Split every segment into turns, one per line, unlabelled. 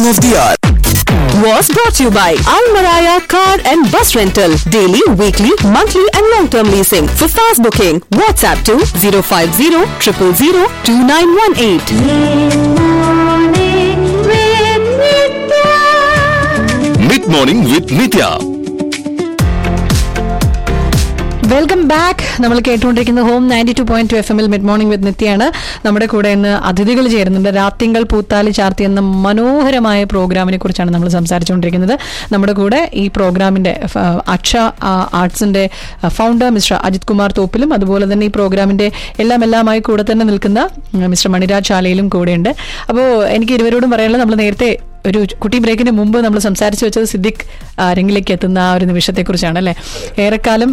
of the hour.
was brought to you by Al Maraya Car and Bus Rental. Daily, weekly, monthly, and long term leasing. For fast booking, WhatsApp to 050 000 2918.
Mid morning with Nitya.
Welcome back നമ്മൾ കേട്ടുകൊണ്ടിരിക്കുന്നത് home ninety two point two F എമ്മിൽ mid morning with നിത്യാണ് നമ്മുടെ കൂടെ ഇന്ന് അതിഥികൾ ചേരുന്നുണ്ട് രാത്തിങ്കൾ പൂത്താലി ചാർത്തി എന്ന മനോഹരമായ പ്രോഗ്രാമിനെ കുറിച്ചാണ് നമ്മൾ സംസാരിച്ചുകൊണ്ടിരിക്കുന്നത് നമ്മുടെ കൂടെ ഈ പ്രോഗ്രാമിന്റെ ഫ- അക്ഷ ആ, ആർട്സിന്റെ ഫൗണ്ടർ മിസ്റ്റർ അജിത് കുമാർ തോപ്പിലും അതുപോലെ തന്നെ ഈ പ്രോഗ്രാമിന്റെ എല്ലാം എല്ലാമായി കൂടെ തന്നെ നിൽക്കുന്ന ഉം, മിസ്റ്റർ മണിരാജ് ശാലയിലും കൂടെയുണ്ട് അപ്പോൾ എനിക്ക് ഇരുവരോടും പറയാനുള്ളത് നമ്മൾ നേരത്തെ ഒരു കുട്ടി ബ്രേക്കിന് മുമ്പ് നമ്മൾ സംസാരിച്ചു വെച്ചത് സിദ്ദിഖ് ആ, രംഗിലേക്ക് എത്തുന്ന ആ ഒരു നിമിഷത്തെക്കുറിച്ചാണ് അല്ലേ ഏറെക്കാലം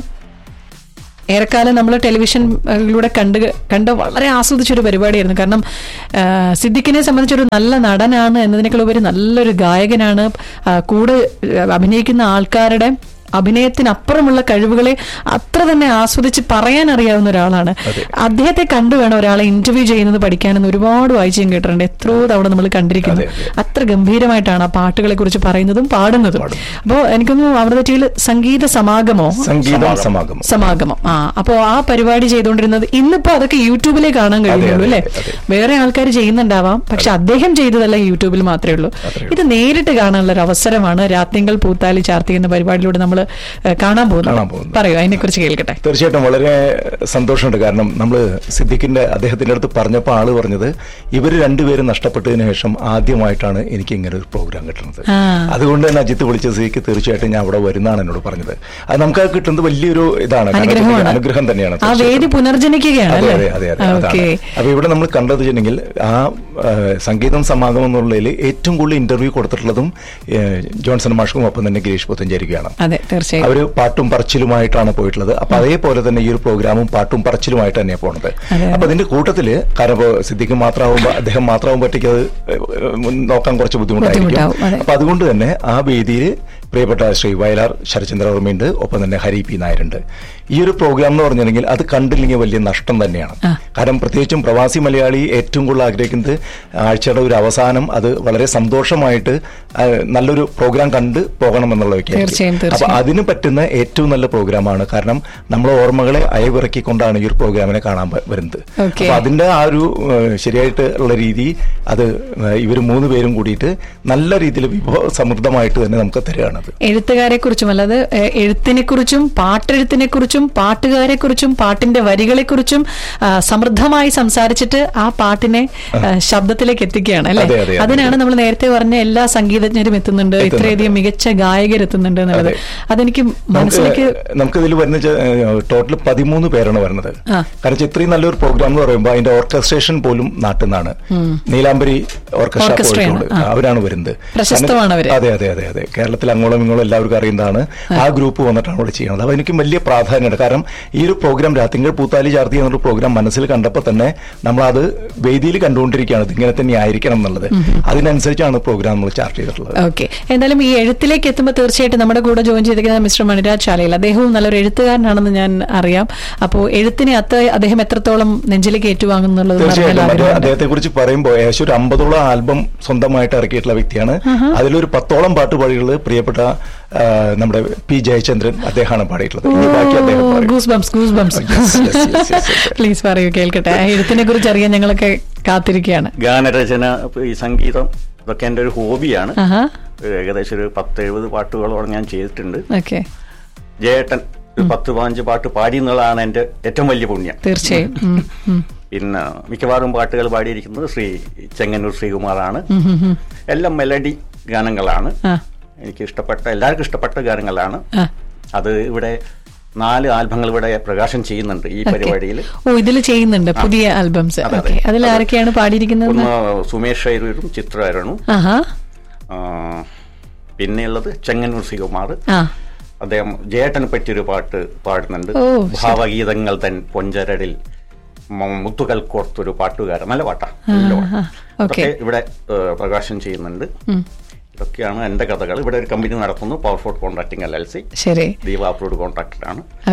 ഏറെക്കാലം നമ്മൾ ടെലിവിഷനിലൂടെ കണ്ട് കണ്ട് വളരെ ആസ്വദിച്ചൊരു പരിപാടിയായിരുന്നു കാരണം ആ, സിദ്ദിഖിനെ സംബന്ധിച്ചൊരു നല്ല നടനാണ് എന്നതിനേക്കാളുപരി നല്ലൊരു ഗായകനാണ് ആ, കൂടെ ആ, അഭിനയിക്കുന്ന ആൾക്കാരുടെ അഭിനയത്തിനപ്പുറമുള്ള കഴിവുകളെ അത്ര തന്നെ ആസ്വദിച്ച് പറയാൻ അറിയാവുന്ന ഒരാളാണ് അദ്ദേഹത്തെ കണ്ടു വേണം ഒരാളെ ഇന്റർവ്യൂ ചെയ്യുന്നത് പഠിക്കാനെന്ന് ഒരുപാട് വായിച്ചു ഞാൻ കേട്ടിട്ടുണ്ട് എത്രയോ തവണ നമ്മൾ കണ്ടിരിക്കുന്നു അത്ര ഗംഭീരമായിട്ടാണ് ആ പാട്ടുകളെ കുറിച്ച് പറയുന്നതും പാടുന്നതും അപ്പോൾ എനിക്കൊന്നു അമൃതറ്റിയിൽ സംഗീത സമാഗമോ
സംഗീതം സമാഗമം
സമാഗമം ആ അപ്പോ ആ പരിപാടി ചെയ്തുകൊണ്ടിരുന്നത് ഇന്നിപ്പോ അതൊക്കെ യൂട്യൂബിലേ കാണാൻ കഴിയുള്ളൂ അല്ലെ
അതെ, അതെ.
വേറെ ആൾക്കാർ ചെയ്യുന്നുണ്ടാവാം പക്ഷെ അദ്ദേഹം ചെയ്തതല്ല യൂട്യൂബിൽ മാത്രമേ ഉള്ളൂ ഇത് നേരിട്ട് കാണാനുള്ള ഒരു അവസരമാണ് രാത്തിങ്കൾ പൂത്താലി ചാർത്തി എന്ന പരിപാടിയിലൂടെ നമ്മൾ കാണാൻ
കാണാൻ
പോകുന്നത്
പോകുന്നത്.
പറയൂ അതിനെ കുറിച്ച് കേൾക്കട്ടെ
തീർച്ചയായിട്ടും വളരെ സന്തോഷമുണ്ട് കാരണം നമ്മൾ സിദ്ദിഖിന്റെ അദ്ദേഹത്തിന്റെ അടുത്ത് പറഞ്ഞപ്പോൾ ആള് പറഞ്ഞത് ഇവർ രണ്ടുപേരും നഷ്ടപ്പെട്ടതിന് ശേഷം ആദ്യമായിട്ടാണ് എനിക്ക് ഇങ്ങനെ ഒരു പ്രോഗ്രാം കിട്ടുന്നത്
ആ.
അതുകൊണ്ട് തന്നെ അജിത്ത് വിളിച്ച സ്ഥിതിക്ക് തീർച്ചയായിട്ടും ഞാൻ അവിടെ വരുന്നതാണ് എന്നോട് പറഞ്ഞത് അത് നമുക്ക് അത് കിട്ടുന്നത് വലിയൊരു ഇതാണ് കാരണം
അനുഗ്രഹമാണ്.
അനുഗ്രഹം തന്നെയാണ്
ആ വേദി
തീർച്ചയായിട്ടും.
പുനർജനിക്കുകയാണ്
അതെ
അല്ലേ
അതെ അതെ അതെ
ഓക്കെ
അതാണ് അപ്പൊ ഇവിടെ നമ്മൾ കണ്ടത് വെച്ചിട്ടുണ്ടെങ്കിൽ ആ ആ, സംഗീതം സമാഗമം എന്നുള്ളതിൽ ഏറ്റവും കൂടുതൽ ഇന്റർവ്യൂ കൊടുത്തിട്ടുള്ളതും ഏ, ജോൺസൺ മാഷ്ക്കും ഒപ്പം തന്നെ ഗിരീഷ് പുത്തഞ്ചേരിക്കുകയാണ്
അതെ തീർച്ചയായും
അവര് പാട്ടും പറച്ചിലുമായിട്ടാണ് പോയിട്ടുള്ളത് അപ്പൊ അതേപോലെ തന്നെ ഈ ഒരു പ്രോഗ്രാമും പാട്ടും പറച്ചിലുമായിട്ട് തന്നെയാണ് പോണത്
അതെ.
അപ്പൊ അതിന്റെ കൂട്ടത്തില് കാരണം ഇപ്പൊ സിദ്ദിഖ് മാത്രമാകുമ്പോ അദ്ദേഹം മാത്രമാകുമ്പോൾ ഒറ്റയ്ക്ക് അത് മുൻ നോക്കാൻ കുറച്ച് ബുദ്ധിമുട്ടായിരിക്കും
ബുദ്ധിമുട്ടാവും, അതെ.
അപ്പൊ അതുകൊണ്ട് തന്നെ ആ വേദിയിൽ പ്രിയപ്പെട്ട ശ്രീ വയലാർ ശരചന്ദ്ര വർമ്മയുണ്ട് ഒപ്പം തന്നെ ഹരി പി നായരുണ്ട് ഈ ഒരു പ്രോഗ്രാം എന്ന് പറഞ്ഞിട്ടുണ്ടെങ്കിൽ അത് കണ്ടില്ലെങ്കിൽ വലിയ നഷ്ടം തന്നെയാണ് കാരണം പ്രത്യേകിച്ചും പ്രവാസി മലയാളി ഏറ്റവും കൂടുതൽ ആഗ്രഹിക്കുന്നത് ആഴ്ചയുടെ ഒരു അവസാനം അത് വളരെ സന്തോഷമായിട്ട് ആ, നല്ലൊരു പ്രോഗ്രാം കണ്ട് പോകണം എന്നുള്ളതൊക്കെ
തീർച്ചയായും,
അപ്പൊ
തീർച്ചയായും.
അതിന് പറ്റുന്ന ഏറ്റവും നല്ല പ്രോഗ്രാമാണ് കാരണം നമ്മളെ ഓർമ്മകളെ അയവിറക്കിക്കൊണ്ടാണ് ഈ ഒരു പ്രോഗ്രാമിനെ കാണാൻ പ- വരുന്നത്
Okay.
അപ്പൊ അതിന്റെ ആ ഒരു ഏഹ്, ശരിയായിട്ട് ഉള്ള രീതി അത് ഇവർ മൂന്ന് പേരും കൂടിയിട്ട് നല്ല രീതിയിൽ വിഭവ സമൃദ്ധമായിട്ട് തന്നെ നമുക്ക് തരികയാണത്
എഴുത്തുകാരെ കുറിച്ചും അല്ലാതെ ഏഹ്, എഴുത്തിനെ കുറിച്ചും പാട്ടെഴുത്തിനെ കുറിച്ചും പാട്ടുകാരെ കുറിച്ചും പാട്ടിന്റെ വരികളെ കുറിച്ചും സമൃദ്ധമായി സംസാരിച്ചിട്ട് ആ പാട്ടിനെ ആ, ശബ്ദത്തിലേക്ക് എത്തിക്കുകയാണ് അല്ലെ
അതെ, അതെ, അതെ.
അതിനാണ് നമ്മൾ നേരത്തെ പറഞ്ഞ എല്ലാ സംഗീതജ്ഞരും എത്തുന്നുണ്ട്
എത്തുന്നുണ്ട്.
ഇത്രയധികം മികച്ച ഗായകർ എത്തുന്നുണ്ട് എന്നുള്ളത്
അതെ.
അതെനിക്ക് മനസ്സിലേക്ക്
നമുക്കിതിൽ വരുന്ന ടോട്ടൽ പതിമൂന്ന് പേരാണ് വരുന്നത്
ആ.
കാരണം വെച്ചാ ഇത്രയും നല്ലൊരു പ്രോഗ്രാം എന്ന് പറയുമ്പോൾ അതിന്റെ ഓർക്കസ്ട്രേഷൻ പോലും നാട്ടിൽ നിന്നാണ് നീലാംബരി ഓർക്കസ്ട്ര
ഓർക്കസ്ട്രയാണ്,
കോഴിക്കോട്
ആ.
അവരാണ് വരുന്നത്
പ്രശസ്തമാണ് അവര്.
അതെ അതെ അതെ അതെ കേരളത്തിൽ അങ്ങോളം ഇങ്ങോളം എല്ലാവർക്കും അറിയുന്നതാണ് ആ ഗ്രൂപ്പ് വന്നിട്ടാണ് ഇവിടെ ചെയ്യുന്നത് അപ്പൊ എനിക്കും വലിയ പ്രാധാന്യമുണ്ട് കാരണം ഈ ഒരു പ്രോഗ്രാം രാത്തിങ്കൾ പൂത്താലി ചാർത്തി എന്നൊരു പ്രോഗ്രാം മനസ്സിൽ കണ്ടപ്പോൾ തന്നെ നമ്മൾ അത് വേദിയിൽ കണ്ടുകൊണ്ടിരിക്കുകയാണ് ഇത് ഇങ്ങനെ തന്നെ ആയിരിക്കണം എന്നുള്ളത് അതിനനുസരിച്ചാണ് പ്രോഗ്രാം നമ്മൾ ചാർട്ട് ചെയ്തിട്ടുള്ളത്
ഓക്കെ എന്തായാലും ഈ എഴുത്തിലേക്ക് എത്തുമ്പോൾ തീർച്ചയായിട്ടും നമ്മുടെ കൂടെ ജോയിൻ ചെയ്തിരിക്കുന്ന മിസ്റ്റർ മണിരാജ് ശാലയിൽ അദ്ദേഹവും നല്ലൊരു എഴുത്തുകാരനാണെന്ന് ഞാൻ അറിയാം അപ്പോൾ എഴുത്തിനെ അത്ര അദ്ദേഹം എത്രത്തോളം നെഞ്ചിലേക്ക് ഏറ്റുവാങ്ങുന്നുള്ളത്
തീർച്ചയായിട്ടും അത്
അറിയാൻ
അദ്ദേഹത്തെ കുറിച്ച് പറയുമ്പോൾ ഏകദേശം ഒരു അമ്പതോളം ആൽബം സ്വന്തമായിട്ട് ഇറക്കിയിട്ടുള്ള വ്യക്തിയാണ് അതിലൊരു പത്തോളം പാട്ട് പാടിയുള്ളത് പ്രിയപ്പെട്ട ആ, നമ്മുടെ പി ജയചന്ദ്രൻ അദ്ദേഹമാണ് പാടിയിട്ടുള്ളത് ഇനി ബാക്കി അദ്ദേഹം പറയും.
Goose bumps goose bumps
Yes, yes, yes, yes, yes.
Please പറയൂ കേൾക്കട്ടെ ആ എഴുത്തിനെ കുറിച്ച് അറിയാൻ ഞങ്ങളൊക്കെ കാത്തിരിക്കുകയാണ്
ഗാനരചന ഈ സംഗീതം ഇതൊക്കെ എൻ്റെ ഒരു ഹോബിയാണ്
ആഹാ
ഏകദേശം ഒരു പത്ത് എഴുപത് പാട്ടുകളോളം ഞാൻ ചെയ്തിട്ടുണ്ട്
ഓക്കെ
ജയേട്ടൻ ഒരു പത്ത് പതിനഞ്ച് പാട്ട് പാടി എന്നുള്ളതാണ് എൻ്റെ ഏറ്റവും വലിയ പുണ്യം
തീർച്ചയായും ഉം, ഉം.
പിന്നെ മിക്കവാറും പാട്ടുകൾ പാടിയിരിക്കുന്നത് ശ്രീ ചെങ്ങന്നൂർ ശ്രീകുമാറാണ് എല്ലാം മെലഡി ഗാനങ്ങളാണ്
ആ
എനിക്ക് ഇഷ്ടപ്പെട്ട എല്ലാവർക്കും ഇഷ്ടപ്പെട്ട ഗാനങ്ങളാണ്
ആ
അത് ഇവിടെ നാല് ആൽബങ്ങൾ ഇവിടെ പ്രകാശനം ചെയ്യുന്നുണ്ട് ഈ പരിപാടിയിൽ
ഓ ഇതിൽ ചെയ്യുന്നുണ്ട് പുതിയ ആൽബംസ്
അതെ,
ഓക്കെ
അതെ.
അതിൽ ആരൊക്കെയാണ് പാടിയിരിക്കുന്നത്
ഒന്ന് സുമേഷ് അയ്യൂരും ചിത്ര അരുണും
ആഹാ
ആ, പിന്നെയുള്ളത് ചെങ്ങന്നൂർ ശ്രീകുമാർ
ആ
അദ്ദേഹം ജയേട്ടനെ പറ്റിയൊരു പാട്ട് പാടുന്നുണ്ട്
ഓ, ശരി.
ഭാവഗീതങ്ങൾ തൻ പൊഞ്ചരടിൽ മ- മുത്തുകൽ കോർത്തൊരു പാട്ടുകാരൻ നല്ല പാട്ടാ നല്ല പാട്ടാ.
ഓക്കെ.
ഇതൊക്കെ ഇവിടെ ഏ, പ്രകാശനം ചെയ്യുന്നുണ്ട് ഇതൊക്കെയാണ് എന്റെ കഥകൾ ഇവിടെ ഒരു കമ്പനി നടത്തുന്നു power fort contracting L L C
ശരി
ദീപ അപ്രൂവ്ഡ് കോൺട്രാക്ടറാണ്
ഓക്കെ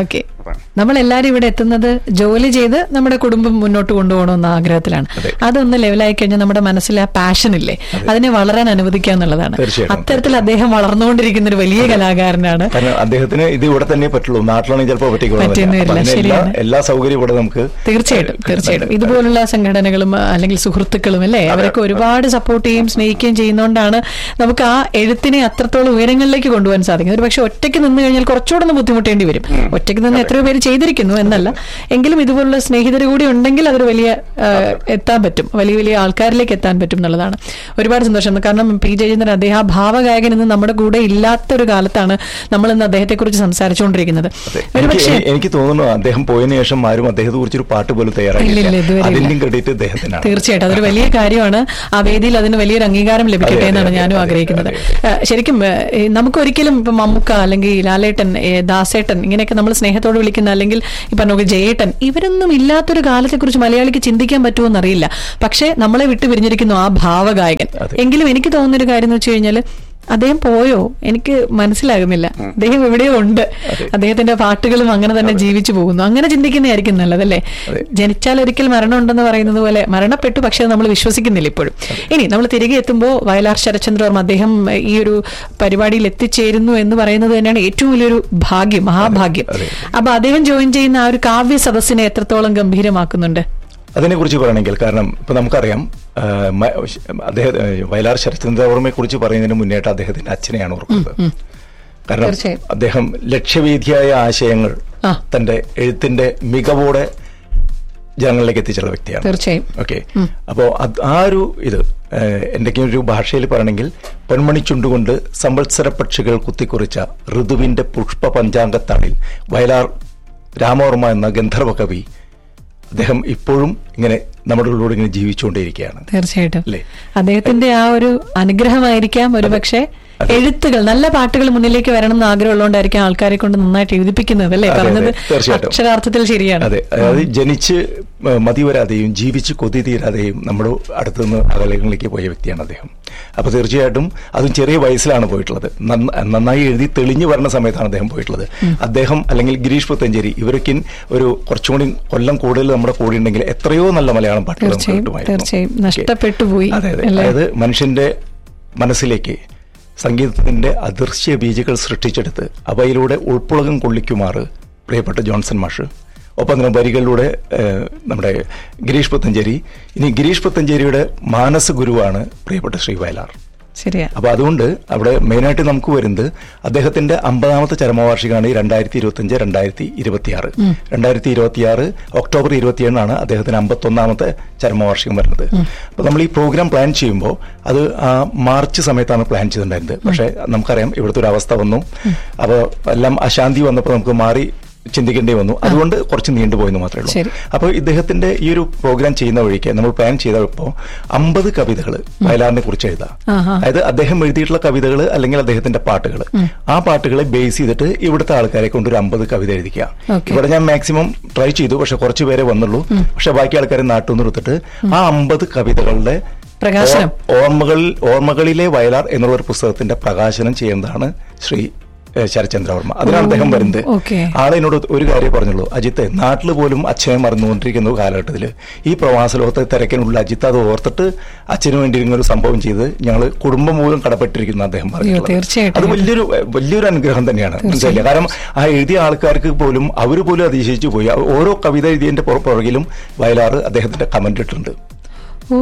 അതാണ്.
നമ്മൾ എല്ലാരും ഇവിടെ എത്തുന്നത് ജോലി ചെയ്ത് നമ്മുടെ കുടുംബം മുന്നോട്ട് കൊണ്ടുപോകണമെന്ന ആഗ്രഹത്തിലാണ് അതൊന്ന് ലെവലായി കഴിഞ്ഞാൽ നമ്മുടെ മനസ്സിൽ ആ പാഷൻ ഇല്ലേ അതിനെ വളരാൻ അനുവദിക്കുക എന്നുള്ളതാണ്
തീർച്ചയായിട്ടും.
അത്തരത്തിൽ അദ്ദേഹം വളർന്നുകൊണ്ടിരിക്കുന്ന ഒരു വലിയ കലാകാരനാണ്
കാരണം അദ്ദേഹത്തിന് ഇത് ഇവിടെ തന്നെ പറ്റുള്ളൂ നാട്ടിലാണെങ്കിൽ ചിലപ്പോൾ
പറ്റിയെന്ന്
പറ്റിക്കൊള്ളുന്നില്ല അപ്പൊ
വരില്ല,
അതിന് എല്ലാ
ശരിയാണ്.
എല്ലാ സൗകര്യവും ഇവിടെ നമുക്ക്
തീർച്ചയായിട്ടും തീർച്ചയായിട്ടും ഇതുപോലുള്ള സംഘടനകളും ആ, അല്ലെങ്കിൽ സുഹൃത്തുക്കളും അല്ലേ അവരൊക്കെ ഒരുപാട് സപ്പോർട്ട് ചെയ്യുകയും സ്നേഹിക്കുകയും ചെയ്യുന്നതുകൊണ്ടാണ് നമുക്ക് ആ എഴുത്തിനെ അത്രത്തോളം ഉയരങ്ങളിലേക്ക് കൊണ്ടുപോകാൻ സാധിക്കുന്നത് ഒരു പക്ഷെ ഒറ്റയ്ക്ക് നിന്ന് കഴിഞ്ഞാൽ കുറച്ചുകൂടെ ഒന്ന് ബുദ്ധിമുട്ടേണ്ടി വരും ഒറ്റയ്ക്ക് നിന്ന് എത്രയോ പേര് ചെയ്തിരിക്കുന്നു എന്നല്ല എങ്കിലും ഇതുപോലുള്ള സ്നേഹിതർ കൂടി ഉണ്ടെങ്കിൽ അതൊരു വലിയ ആ, എത്താൻ പറ്റും വലിയ വലിയ ആൾക്കാരിലേക്ക് എത്താൻ പറ്റും എന്നുള്ളതാണ് ഒരുപാട് സന്തോഷം കാരണം പി ജയചന്ദ്രൻ അദ്ദേഹം ആ ഭാവഗായകൻ ഇന്ന് നമ്മുടെ കൂടെ ഇല്ലാത്തൊരു കാലത്താണ് നമ്മൾ ഇന്ന് അദ്ദേഹത്തെ കുറിച്ച് സംസാരിച്ചുകൊണ്ടിരിക്കുന്നത്
അതെ.
ഒരു
എനിക്ക്
പക്ഷേ
എനിക്ക് തോന്നുന്നു അദ്ദേഹം പോയതിനു ശേഷം ആരും അദ്ദേഹത്തെ കുറിച്ചൊരു പാട്ട് പോലും
ഇല്ല, ഇല്ല,
തയ്യാറായില്ല
ഇതുവരെ ഇല്ല.
അതിന്റെയും ക്രെഡിറ്റ് അദ്ദേഹത്തിനാണ്
തീർച്ചയായിട്ടും അതൊരു വലിയ കാര്യമാണ് ആ വേദിയിൽ അതിന് വലിയൊരു അംഗീകാരം ലഭിക്കട്ടെ
അതെ,
എന്നാണ്
അതെ,
ഞാനും
അതെ,
ആഗ്രഹിക്കുന്നത്
അതെ.
ഏഹ് ശരിക്കും ഏഹ് നമുക്ക് ഒരിക്കലും ഇപ്പൊ മമ്മുക്ക അല്ലെങ്കിൽ ലാലേട്ടൻ ഏഹ് ദാസേട്ടൻ ഇങ്ങനെയൊക്കെ നമ്മൾ സ്നേഹത്തോട് വിളിക്കുന്ന അല്ലെങ്കിൽ ഈ പറഞ്ഞ പോലെ ജയേട്ടൻ ഇവരൊന്നും ഇല്ലാത്തൊരു കാലത്തെക്കുറിച്ച് മലയാളിക്ക് ചിന്തിക്കാൻ പറ്റുമോ എന്നറിയില്ല പക്ഷേ നമ്മളെ വിട്ടു പിരിഞ്ഞിരിക്കുന്നു ആ ഭാവഗായകൻ
അതെ.
എങ്കിലും എനിക്ക് തോന്നുന്നൊരു കാര്യം എന്ന് വെച്ച് കഴിഞ്ഞാൽ അദ്ദേഹം പോയോ എനിക്ക് മനസ്സിലാകുന്നില്ല അദ്ദേഹം എവിടെയോ ഉണ്ട് അദ്ദേഹത്തിന്റെ പാട്ടുകളും അങ്ങനെ തന്നെ ജീവിച്ചു പോകുന്നു അങ്ങനെ ചിന്തിക്കുന്നതായിരിക്കും നല്ലതല്ലേ
അതെ.
ജനിച്ചാൽ ഒരിക്കൽ മരണം ഉണ്ടെന്ന് പറയുന്നത് പോലെ മരണപ്പെട്ടു പക്ഷെ നമ്മൾ വിശ്വസിക്കുന്നില്ല ഇപ്പോഴും ഇനി നമ്മൾ തിരികെ എത്തുമ്പോൾ വയലാർ ശരചന്ദ്രവർമ്മ അദ്ദേഹം ഈ ഒരു പരിപാടിയിൽ എത്തിച്ചേരുന്നു എന്ന് പറയുന്നത് തന്നെയാണ് ഏറ്റവും വലിയൊരു ഭാഗ്യം മഹാഭാഗ്യം
അതെ.
അപ്പൊ അദ്ദേഹം ജോയിൻ ചെയ്യുന്ന ആ ഒരു കാവ്യ സദസ്സിനെ എത്രത്തോളം ഗംഭീരമാക്കുന്നുണ്ട്
അതിനെക്കുറിച്ച് പറയണമെങ്കിൽ കാരണം ഇപ്പൊ നമുക്കറിയാം ആ, മ- അദ്ദേഹം ആ, വയലാർ ശരത്ചന്ദ്രവർമ്മയെ കുറിച്ച് പറയുന്നതിന് മുന്നേട്ട് അദ്ദേഹത്തിന്റെ അച്ഛനെയാണ് ഓർക്കുന്നത് കാരണം
തീർച്ചയായും.
അദ്ദേഹം ലക്ഷ്യവേദിയായ ആശയങ്ങൾ
ആ.
തന്റെ എഴുത്തിന്റെ മികവോടെ ജനങ്ങളിലേക്ക് എത്തിച്ചുള്ള വ്യക്തിയാണ്
തീർച്ചയായും
ഓക്കെ അപ്പോ അത് ആ ഒരു ഇത് ഏഹ്, എന്തൊക്കെയും ഒരു ഭാഷയിൽ പറയണമെങ്കിൽ പൊന്മണി ചുണ്ടുകൊണ്ട് സംവത്സര പക്ഷികൾ കുത്തിക്കുറിച്ച ഋതുവിന്റെ പുഷ്പ പഞ്ചാംഗത്താളിൽ വയലാർ രാമവർമ്മ എന്ന ഗന്ധർവ കവി അദ്ദേഹം ഇപ്പോഴും ഇങ്ങനെ നമ്മുടെ ഉള്ളിലൂടെ ഇങ്ങനെ ജീവിച്ചുകൊണ്ടേയിരിക്കുകയാണ്
തീർച്ചയായിട്ടും
അല്ലേ?
അദ്ദേഹത്തിന്റെ ആ ഒരു അനുഗ്രഹമായിരിക്കാം ഒരു പക്ഷേ എഴുത്തുകൾ നല്ല പാട്ടുകൾ മുന്നിലേക്ക് വരണം എന്ന് ആഗ്രഹമുള്ളതുകൊണ്ടായിരിക്കും ആൾക്കാരെ കൊണ്ട് നന്നായിട്ട് എഴുതിപ്പിക്കുന്നത് അല്ലേ
അതെ, അതെ,
പറഞ്ഞത്
തീർച്ചയായിട്ടും.
അക്ഷരാർത്ഥത്തിൽ ശരിയാണ്
അതെ അതായത് ജനിച്ച് ഏഹ്, മതി വരാതെയും ജീവിച്ച് കൊതി തീരാതെയും നമ്മുടെ അടുത്തുനിന്ന് അകലങ്ങളിലേക്ക് പോയ വ്യക്തിയാണ് അദ്ദേഹം അപ്പൊ തീർച്ചയായിട്ടും അതും ചെറിയ വയസ്സിലാണ് പോയിട്ടുള്ളത് നന്ന- നന്നായി എഴുതി തെളിഞ്ഞു വരുന്ന സമയത്താണ് അദ്ദേഹം പോയിട്ടുള്ളത് അദ്ദേഹം അല്ലെങ്കിൽ ഗിരീഷ് പുത്തഞ്ചേരി ഇവരൊക്കെ ഒരു കുറച്ചും കൂടി കൊല്ലം കൂടുതൽ നമ്മുടെ കൂടെ ഉണ്ടെങ്കിൽ എത്രയോ നല്ല മലയാളം പാട്ടുകൾ നമുക്ക്
തീർച്ചയായും,
കിട്ടുമായിരുന്നു.
തീർച്ചയായും.
ഓക്കേ.
നഷ്ടപ്പെട്ടു പോയി,
അതെ അതെ
അല്ലേ?
അതായത് മനുഷ്യന്റെ മനസ്സിലേക്ക് സംഗീതത്തിന്റെ അദൃശ്യ ബീജകൾ സൃഷ്ടിച്ചെടുത്ത് അവയിലൂടെ ഉൾപ്പുളകം കൊള്ളിക്കുമാറ് പ്രിയപ്പെട്ട ജോൺസൺ മാഷ് ഒപ്പം തന്നെ വരികളിലൂടെ ഏഹ്, നമ്മുടെ ഗിരീഷ് പുത്തഞ്ചേരി ഇനി ഗിരീഷ് പുത്തഞ്ചേരിയുടെ മാനസ ഗുരുവാണ് പ്രിയപ്പെട്ട ശ്രീ വയലാർ
ശരിയാ
അപ്പൊ അതുകൊണ്ട് അവിടെ മെയിനായിട്ട് നമുക്ക് വരുന്നത് അദ്ദേഹത്തിന്റെ അമ്പതാമത്തെ ചരമവാർഷികമാണ് ഈ രണ്ടായിരത്തി ഇരുപത്തി അഞ്ച് രണ്ടായിരത്തി ഇരുപത്തിയാറ് രണ്ടായിരത്തി ഇരുപത്തിയാറ് ഒക്ടോബർ ഇരുപത്തിയേഴിനാണ് അദ്ദേഹത്തിന് അമ്പത്തൊന്നാമത്തെ ചരമവാർഷികം വരുന്നത് അപ്പൊ നമ്മൾ ഈ പ്രോഗ്രാം പ്ലാൻ ചെയ്യുമ്പോൾ അത് ആ മാർച്ച് സമയത്താണ് പ്ലാൻ ചെയ്തിട്ടുണ്ടായിരുന്നത് പക്ഷെ നമുക്കറിയാം ഇവിടുത്തെ ഒരു അവസ്ഥ വന്നു അപ്പോൾ എല്ലാം അശാന്തി വന്നപ്പോൾ നമുക്ക് മാറി ചിന്തിക്കേണ്ടി വന്നു അതുകൊണ്ട് കുറച്ച് നീണ്ടുപോയെന്ന് മാത്രമേ
ശരി.
ഉള്ളൂ അപ്പോൾ ഇദ്ദേഹത്തിന്റെ ഈ ഒരു പ്രോഗ്രാം ചെയ്യുന്ന വഴിക്ക് നമ്മൾ പ്ലാൻ ചെയ്തപ്പോൾ അമ്പത് കവിതകൾ വയലാറിനെ കുറിച്ച് എഴുതാം
ആഹാ.
അതായത് അദ്ദേഹം എഴുതിയിട്ടുള്ള കവിതകൾ അല്ലെങ്കിൽ അദ്ദേഹത്തിന്റെ പാട്ടുകൾ ആ പാട്ടുകളെ ബേസ് ചെയ്തിട്ട് ഇവിടുത്തെ ആൾക്കാരെ കൊണ്ട് ഒരു അമ്പത് കവിത എഴുതിക്കുക
Okay.
ഇവിടെ ഞാൻ മാക്സിമം ട്രൈ ചെയ്തു പക്ഷെ കുറച്ച് പേരെ വന്നുള്ളൂ പക്ഷെ ബാക്കി ആൾക്കാരെ നാട്ടിൽ നിന്ന് എടുത്തിട്ട് ആ അമ്പത് കവിതകളുടെ
പ്രകാശനം.
ഓ- ഓർമ്മകൾ ഓർമ്മകളിലെ വയലാർ എന്നുള്ള ഒരു പുസ്തകത്തിന്റെ പ്രകാശനം ചെയ്യുന്നതാണ് ശ്രീ ഏഹ്, ശരത്ചന്ദ്രവർമ്മ അതിനാണ് അദ്ദേഹം വരുന്നത്
okay.
ആളെ എന്നോട് ഒരു കാര്യം പറഞ്ഞുള്ളൂ അജിത്ത് നാട്ടിൽ പോലും അച്ഛനെ മറന്നുകൊണ്ടിരിക്കുന്ന കാലഘട്ടത്തിൽ ഈ പ്രവാസ ലോകത്തെ തിരക്കിനുള്ള അജിത്ത് അത് ഓർത്തിട്ട് അച്ഛന് വേണ്ടി ഇങ്ങനെ ഒരു സംഭവം ചെയ്ത് ഞങ്ങൾ കുടുംബം മൂലം കടപ്പെട്ടിരിക്കുന്നു അദ്ദേഹം പറഞ്ഞിട്ടുള്ളത്.
തീർച്ചയായിട്ടും.
അത് വലിയൊരു വലിയൊരു അനുഗ്രഹം തന്നെയാണ് മനസ്സിലായില്ലേ കാരണം ആ എഴുതിയ ആൾക്കാർക്ക് പോലും അവർ പോലും അതിശയിച്ചു പോയി ആ ഓരോ കവിത എഴുതിയതിന്റെ പുറ- പുറകിലും വയലാറ് അദ്ദേഹത്തിന്റെ കമന്റ് ഇട്ടിട്ടുണ്ട്
ഓ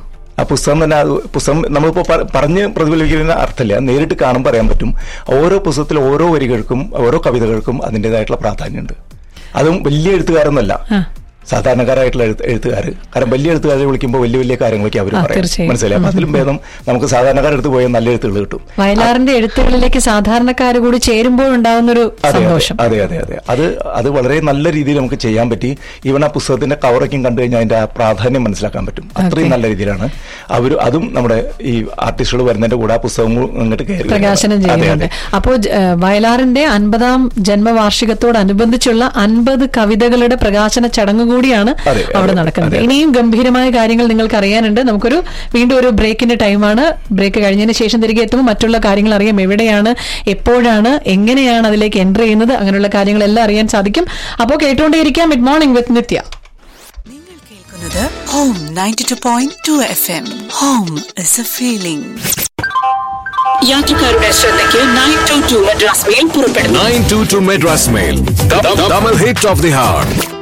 ആ പുസ്തകം തന്നെ അത് പുസ്തകം നമ്മളിപ്പോ പ- പറഞ്ഞ് പ്രതിഫലിക്കുന്ന അർത്ഥമില്ല നേരിട്ട് കാണുമ്പോൾ പറയാൻ പറ്റും ഓരോ പുസ്തകത്തിൽ ഓരോ വരികൾക്കും ഓരോ കവിതകൾക്കും അതിൻ്റെതായിട്ടുള്ള പ്രാധാന്യമുണ്ട് അതും വലിയ എഴുത്തുകാരൊന്നല്ല
ആ.
സാധാരണക്കാരായിട്ടുള്ള എഴുത്ത് എഴുത്തുകാർ കാരണം വലിയ എഴുത്തുകാരെ വിളിക്കുമ്പോൾ വലിയ വലിയ കാര്യങ്ങളൊക്കെ അവർ
ആ,
പറയും
തീർച്ചയായും.
മനസ്സിലായി അപ്പൊ അതിലും ഭേദം നമുക്ക് സാധാരണക്കാരുടെ അടുത്ത് പോയാൽ നല്ല എഴുത്തുകൾ കിട്ടും
വയലാറിന്റെ എഴുത്തുകളിലേക്ക് സാധാരണക്കാർ കൂടി ചേരുമ്പോൾ ഉണ്ടാകുന്ന ഒരു
അതെ അതെ,
സന്തോഷം
അതെ അതെ അതെ അത് അത് വളരെ നല്ല രീതിയിൽ നമുക്ക് ചെയ്യാൻ പറ്റി ഈവൻ ആ പുസ്തകത്തിന്റെ കവറൊക്കെയും കണ്ടു കഴിഞ്ഞാൽ അതിന്റെ ആ പ്രാധാന്യം മനസ്സിലാക്കാൻ പറ്റും അത്രയും
Okay.
നല്ല രീതിയിലാണ് അവർ അതും നമ്മുടെ ഈ ആർട്ടിസ്റ്റുകൾ വരുന്നതിന്റെ കൂടെ ആ പുസ്തകം അങ്ങോട്ട് കയറി
പ്രകാശനം
അതെ,
ചെയ്യുന്നുണ്ട്
അതെ.
അപ്പോ ജ- ഏഹ് വയലാറിന്റെ അൻപതാം ജന്മവാർഷികത്തോടനുബന്ധിച്ചുള്ള അൻപത് കവിതകളുടെ പ്രകാശന ചടങ്ങ് കൂടി കൂടിയാണ്
അതെ,
അവിടെ
അതെ,
നടക്കുന്നത്
അതെ.
ഇനിയും ഗംഭീരമായ കാര്യങ്ങൾ നിങ്ങൾക്ക് അറിയാനുണ്ട് നമുക്കൊരു വീണ്ടും ഒരു ബ്രേക്കിന്റെ ടൈമാണ് ബ്രേക്ക് കഴിഞ്ഞതിന് ശേഷം തിരികെ എത്തുമ്പോൾ മറ്റുള്ള കാര്യങ്ങൾ അറിയാം എവിടെയാണ് എപ്പോഴാണ് എങ്ങനെയാണ് അതിലേക്ക് എൻ്റർ ചെയ്യുന്നത് അങ്ങനെയുള്ള കാര്യങ്ങളെല്ലാം അറിയാൻ സാധിക്കും അപ്പോൾ കേട്ടുകൊണ്ടേയിരിക്കാം മിഡ് മോർണിംഗ് വിത്ത് നിത്യ
നിങ്ങൾ കേൾക്കുന്നത് home ninety two point two F M home is a feeling യാത്രക്കാരുടെ ശ്രദ്ധയ്ക്ക് nine two two Madras mail പുറപ്പെടുന്നു
922 Madras Mail. The, the, double hit of the heart.